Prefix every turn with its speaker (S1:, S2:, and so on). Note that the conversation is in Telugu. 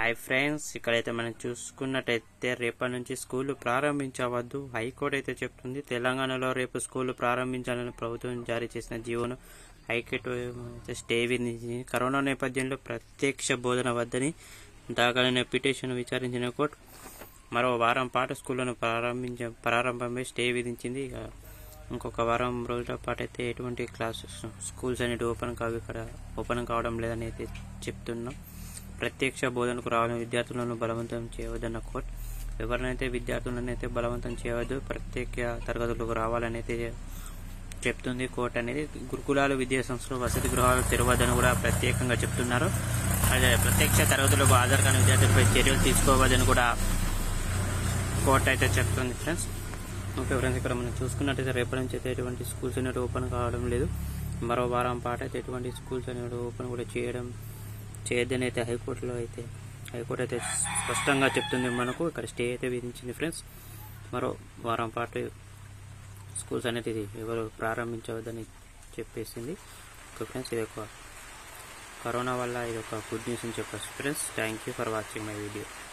S1: హాయ్ ఫ్రెండ్స్ ఇక్కడైతే మనం చూసుకున్నట్టయితే రేపటి నుంచి స్కూళ్ళు ప్రారంభించవద్దు హైకోర్టు అయితే చెప్తుంది తెలంగాణలో రేపు స్కూళ్ళు ప్రారంభించాలని ప్రభుత్వం జారీ చేసిన జీవోను హైకోర్టు అయితే స్టే విధించింది కరోనా నేపథ్యంలో ప్రత్యక్ష బోధన వద్దని దాఖలైన పిటిషన్ విచారించిన కోర్టు మరో వారం పాటు స్కూళ్లను ప్రారంభించ ప్రారంభమై స్టే విధించింది ఇక ఇంకొక వారం రోజుల పాటు అయితే ఎటువంటి క్లాసెస్ స్కూల్స్ అనేవి ఓపెన్ కావు ఇక్కడ ఓపెన్ కావడం లేదని అయితే చెప్తున్నాం ప్రత్యక్ష బోధనకు రావాలని విద్యార్థులను బలవంతం చేయవద్దన్న కోర్టు ఎవరినైతే విద్యార్థులను అయితే బలవంతం చేయవద్దు ప్రత్యేక తరగతులకు రావాలని అయితే చెప్తుంది కోర్టు అనేది గురుకులాలు విద్యా సంస్థలు వసతి గృహాలు తెరవద్దని కూడా ప్రత్యేకంగా చెప్తున్నారు అదే ప్రత్యక్ష తరగతులకు హాజరు కాని విద్యార్థులపై చర్యలు తీసుకోవద్దని కూడా కోర్టు అయితే చెప్తుంది ఫ్రెండ్స్ ఓకే ఫ్రెండ్స్ ఇక్కడ మనం చూసుకున్నట్టయితే రేపటి నుంచి అయితే ఎటువంటి స్కూల్స్ అనేవి ఓపెన్ కావడం లేదు మరో వారం పాటు అయితే ఎటువంటి స్కూల్స్ అనేవి ఓపెన్ కూడా చేయడం చేయొద్దని అయితే హైకోర్టులో అయితే హైకోర్టు అయితే స్పష్టంగా చెప్తుంది మనకు ఇక్కడ స్టే అయితే విధించింది ఫ్రెండ్స్ మరో వారం పాటు స్కూల్స్ అనేది ఎవరు ప్రారంభించవద్దని చెప్పేసింది ఓకే ఫ్రెండ్స్ ఇది ఒక కరోనా వల్ల ఇది ఒక గుడ్ న్యూస్ అని చెప్పచ్చు friends thank you for watching my video